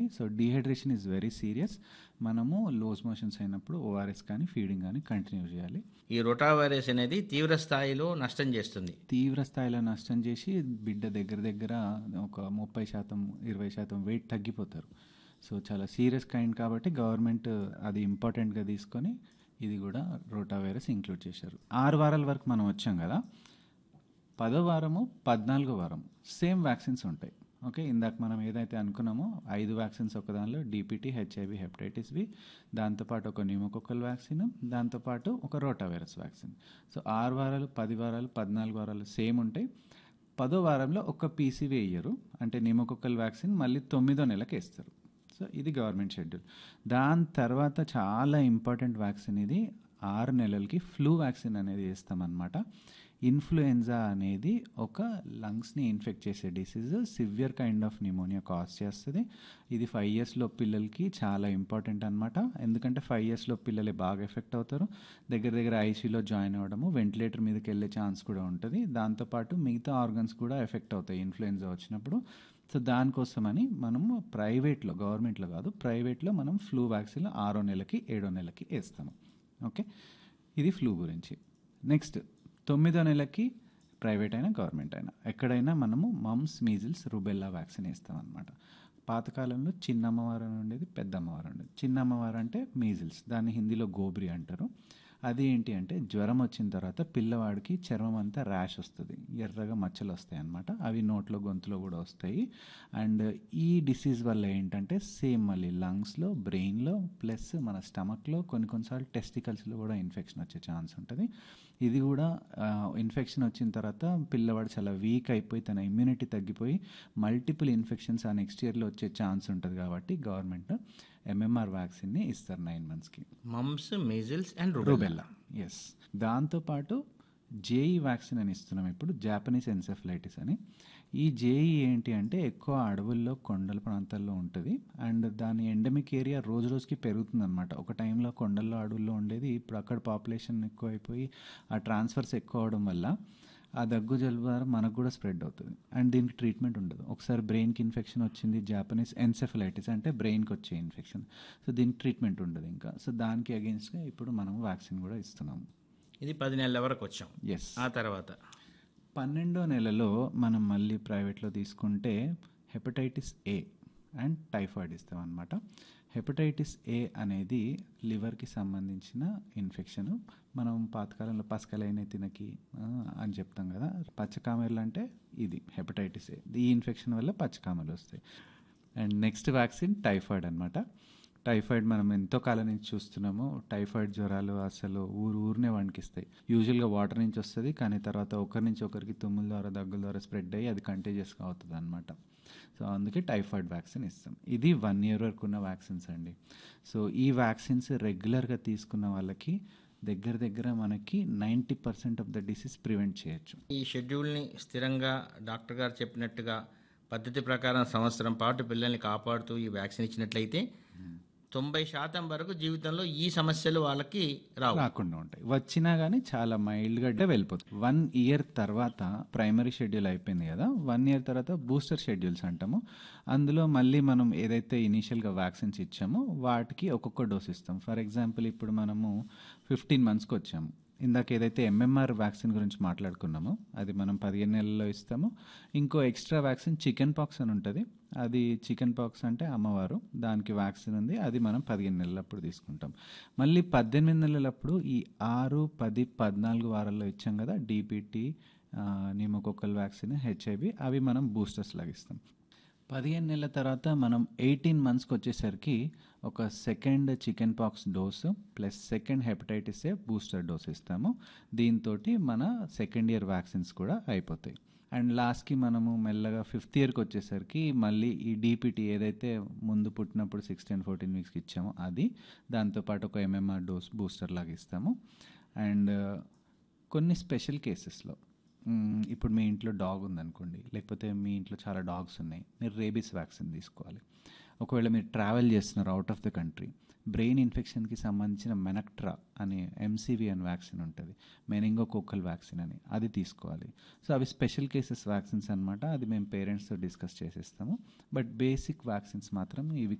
so dehydration is very serious మనము loose motions అయినప్పుడు ORS కానీ ఫీడింగ్ కానీ కంటిన్యూ చేయాలి ఈ రొటా వైరస్ అనేది తీవ్ర స్థాయిలో నష్టం చేస్తుంది తీవ్ర స్థాయిలో నష్టం చేసి బిడ్డ దగ్గర దగ్గర ఒక ముప్పై శాతం ఇరవై శాతం వెయిట్ తగ్గిపోతారు సో చాలా సీరియస్ కైండ్ కాబట్టి గవర్నమెంట్ అది ఇంపార్టెంట్గా తీసుకొని ఇది కూడా రోటా వైరస్ ఇంక్లూడ్ చేశారు ఆరు వారాల వరకు మనం వచ్చాం కదా పదో వారము పద్నాలుగో వారం సేమ్ వ్యాక్సిన్స్ ఉంటాయి ఓకే ఇందాక మనం ఏదైతే అనుకున్నామో ఐదు వ్యాక్సిన్స్ ఒక దానిలో డిపిటీ హెచ్ఐవి హెపటైటిస్ బి దాంతోపాటు ఒక న్యూమోకొక్కల్ వ్యాక్సిన్ దాంతోపాటు ఒక రోటా వైరస్ వ్యాక్సిన్ సో ఆరు వారాలు పది వారాలు పద్నాలుగు వారాలు సేమ్ ఉంటాయి పదో వారంలో ఒక పీసీవీ వేయరు అంటే న్యూమోకొక్కల్ వ్యాక్సిన్ మళ్ళీ తొమ్మిదో నెలకి వేస్తారు సో ఇది గవర్నమెంట్ షెడ్యూల్ దాని తర్వాత చాలా ఇంపార్టెంట్ వ్యాక్సిన్ ఇది ఆరు నెలలకి ఫ్లూ వ్యాక్సిన్ అనేది వేస్తామన్నమాట ఇన్ఫ్లుయెన్జా అనేది ఒక లంగ్స్ని ఇన్ఫెక్ట్ చేసే disease severe kind of pneumonia cause చేస్తుంది ఇది ఫైవ్ ఇయర్స్లో పిల్లలకి చాలా ఇంపార్టెంట్ అనమాట ఎందుకంటే ఫైవ్ ఇయర్స్లో పిల్లలే బాగా ఎఫెక్ట్ అవుతారు దగ్గర దగ్గర ఐసీలో జాయిన్ అవ్వడము వెంటిలేటర్ మీదకి వెళ్ళే ఛాన్స్ కూడా ఉంటుంది దాంతోపాటు మిగతా ఆర్గన్స్ కూడా ఎఫెక్ట్ అవుతాయి ఇన్ఫ్లుయెన్జా వచ్చినప్పుడు సో దానికోసమని మనము ప్రైవేట్లో గవర్నమెంట్లో కాదు ప్రైవేట్లో మనం ఫ్లూ వ్యాక్సిన్ ఆరో నెలకి ఏడో నెలకి వేస్తాము ఓకే ఇది ఫ్లూ గురించి నెక్స్ట్ తొమ్మిదో నెలకి ప్రైవేట్ అయినా గవర్నమెంట్ అయినా ఎక్కడైనా మనము మమ్స్ మీజిల్స్ రుబెల్లా వ్యాక్సిన్ వేస్తాం అనమాట పాతకాలంలో చిన్న అమ్మవారు అని ఉండేది పెద్ద అమ్మవారు ఉండేది చిన్న అమ్మవారు అంటే మీజిల్స్ దాన్ని హిందీలో గోబ్రి అంటారు అది ఏంటి అంటే జ్వరం వచ్చిన తర్వాత పిల్లవాడికి చర్మం అంతా ర్యాష్ వస్తుంది ఎర్రగా మచ్చలు వస్తాయి అనమాట అవి నోట్లో గొంతులో కూడా వస్తాయి అండ్ ఈ డిసీజ్ వల్ల ఏంటంటే సేమ్ మళ్ళీ లంగ్స్లో బ్రెయిన్లో ప్లస్ మన స్టమక్లో కొన్ని కొన్నిసార్లు టెస్టికల్స్లో కూడా ఇన్ఫెక్షన్ వచ్చే ఛాన్స్ ఉంటుంది ఇది కూడా ఇన్ఫెక్షన్ వచ్చిన తర్వాత పిల్లవాడు చాలా వీక్ అయిపోయి తన ఇమ్యూనిటీ తగ్గిపోయి మల్టిపుల్ ఇన్ఫెక్షన్స్ ఆ నెక్స్ట్ ఇయర్లో వచ్చే ఛాన్స్ ఉంటుంది కాబట్టి గవర్నమెంట్ ఎంఎంఆర్ వ్యాక్సిన్ని ఇస్తారు నైన్ మంత్స్కి మమ్స్ మీజిల్స్ అండ్ రూబెల్లా ఎస్ దాంతోపాటు జేఈ వ్యాక్సిన్ అని ఇస్తున్నాం ఇప్పుడు జాపనీస్ ఎన్సెఫలైటిస్ అని ఈ జేఈ ఏంటి అంటే ఎక్కువ అడవుల్లో కొండల ప్రాంతాల్లో ఉంటుంది అండ్ దాని ఎండమిక్ ఏరియా రోజు రోజుకి పెరుగుతుంది అనమాట ఒక టైంలో కొండల్లో అడవుల్లో ఉండేది ఇప్పుడు అక్కడ పాపులేషన్ ఎక్కువ అయిపోయి ఆ ట్రాన్స్ఫర్స్ ఎక్కువ అవడం వల్ల ఆ దగ్గు జలుబు ద్వారా మనకు కూడా స్ప్రెడ్ అవుతుంది అండ్ దీనికి ట్రీట్మెంట్ ఉండదు ఒకసారి బ్రెయిన్కి ఇన్ఫెక్షన్ వచ్చింది జాపనీస్ ఎన్సెఫలైటిస్ అంటే బ్రెయిన్కి వచ్చే ఇన్ఫెక్షన్ సో దీనికి ట్రీట్మెంట్ ఉండదు ఇంకా సో దానికి అగేన్స్ట్గా ఇప్పుడు మనం వ్యాక్సిన్ కూడా ఇస్తున్నాము ఇది పది నెలల వరకు వచ్చాం ఎస్ ఆ తర్వాత పన్నెండో నెలలో మనం మళ్ళీ ప్రైవేట్లో తీసుకుంటే హెపటైటిస్ ఏ అండ్ టైఫాయిడ్ ఇస్తాం అనమాట హెపటైటిస్ ఏ అనేది లివర్కి సంబంధించిన ఇన్ఫెక్షన్ మనం పాతకాలంలో పసకలైన తినకి ఆ, అని చెప్తాం కదా పచ్చకామెర్లు అంటే ఇది హెపటైటిస్ ఏ ఈ ఇన్ఫెక్షన్ వల్ల పచ్చకామెర్లు వస్తాయి అండ్ నెక్స్ట్ వ్యాక్సిన్ టైఫాయిడ్ అనమాట టైఫాయిడ్ మనం ఎంతో కాలం నుంచి చూస్తున్నాము టైఫాయిడ్ జ్వరాలు అసలు ఊరు ఊరినే వణికిస్తాయి యూజువల్గా వాటర్ నుంచి వస్తుంది కానీ తర్వాత ఒకరి నుంచి ఒకరికి తుమ్ముల ద్వారా దగ్గుల ద్వారా స్ప్రెడ్ అయ్యి అది కంటేజియస్గా అవుతుంది అనమాట సో అందుకే టైఫాయిడ్ వ్యాక్సిన్ ఇస్తాం ఇది వన్ ఇయర్ వరకు ఉన్న వ్యాక్సిన్స్ అండి సో ఈ వ్యాక్సిన్స్ రెగ్యులర్గా తీసుకున్న వాళ్ళకి దగ్గర దగ్గర మనకి ninety percent of the disease prevent చేయొచ్చు ఈ షెడ్యూల్ని స్థిరంగా డాక్టర్ గారు చెప్పినట్టుగా పద్ధతి ప్రకారం సంవత్సరం పాటు పిల్లల్ని కాపాడుతూ ఈ వ్యాక్సిన్ ఇచ్చినట్లయితే తొంభై శాతం వరకు జీవితంలో ఈ సమస్యలు వాళ్ళకి రావు రాకుండా ఉంటాయి వచ్చినా కానీ చాలా మైల్డ్గా వెళ్ళిపోతుంది వన్ ఇయర్ తర్వాత ప్రైమరీ షెడ్యూల్ అయిపోయింది కదా వన్ ఇయర్ తర్వాత బూస్టర్ షెడ్యూల్స్ అంటాము అందులో మళ్ళీ మనం ఏదైతే ఇనీషియల్గా వ్యాక్సిన్స్ ఇచ్చామో వాటికి ఒక్కొక్క డోస్ ఇస్తాం ఫర్ ఎగ్జాంపుల్ ఇప్పుడు మనము ఫిఫ్టీన్ మంత్స్కి వచ్చాము ఇందాక ఏదైతే ఎంఎంఆర్ వ్యాక్సిన్ గురించి మాట్లాడుకున్నామో అది మనం పదిహేను నెలల్లో ఇస్తాము ఇంకో ఎక్స్ట్రా వ్యాక్సిన్ చికెన్ పాక్స్ అని ఉంటుంది అది చికెన్ పాక్స్ అంటే అమ్మవారు దానికి వ్యాక్సిన్ ఉంది అది మనం పదిహేను నెలలప్పుడు తీసుకుంటాం మళ్ళీ పద్దెనిమిది నెలలప్పుడు ఈ ఆరు పది పద్నాలుగు వారాల్లో ఇచ్చాం కదా డిపిటి నిమోకొక్కల్ వ్యాక్సిన్ హెచ్ఐవి అవి మనం బూస్టర్స్ లాగా ఇస్తాం పదిహేను నెలల తర్వాత మనం ఎయిటీన్ మంత్స్కి వచ్చేసరికి ఒక second chicken pox dose plus second hepatitis A booster dose ఇస్తాము దీంతో మన సెకండ్ ఇయర్ వ్యాక్సిన్స్ కూడా అయిపోతాయి అండ్ లాస్ట్కి మనము మెల్లగా ఫిఫ్త్ ఇయర్కి వచ్చేసరికి మళ్ళీ ఈ డీపీటీ ఏదైతే ముందు పుట్టినప్పుడు సిక్స్టీన్ ఫోర్టీన్ వీక్స్కి ఇచ్చామో అది దాంతోపాటు ఒక ఎంఎంఆర్ డోస్ బూస్టర్ లాగా ఇస్తాము అండ్ కొన్ని స్పెషల్ కేసెస్లో మ్మ్, ఇప్పుడు మీ ఇంట్లో డాగ్ ఉందనుకోండి లేకపోతే మీ ఇంట్లో చాలా డాగ్స్ ఉన్నాయి మీరు రేబీస్ వ్యాక్సిన్ తీసుకోవాలి ఒకవేళ మీరు ట్రావెల్ చేస్తున్నారు out of the country brain ఇన్ఫెక్షన్కి సంబంధించిన మెనక్ట్రా అనే ఎంసీవీ అని వ్యాక్సిన్ ఉంటుంది మెనింగోకోకల్ వ్యాక్సిన్ అని అది తీసుకోవాలి సో అవి స్పెషల్ కేసెస్ వ్యాక్సిన్స్ అనమాట అది మేము పేరెంట్స్తో డిస్కస్ చేసేస్తాము బట్ బేసిక్ వ్యాక్సిన్స్ మాత్రం ఇవి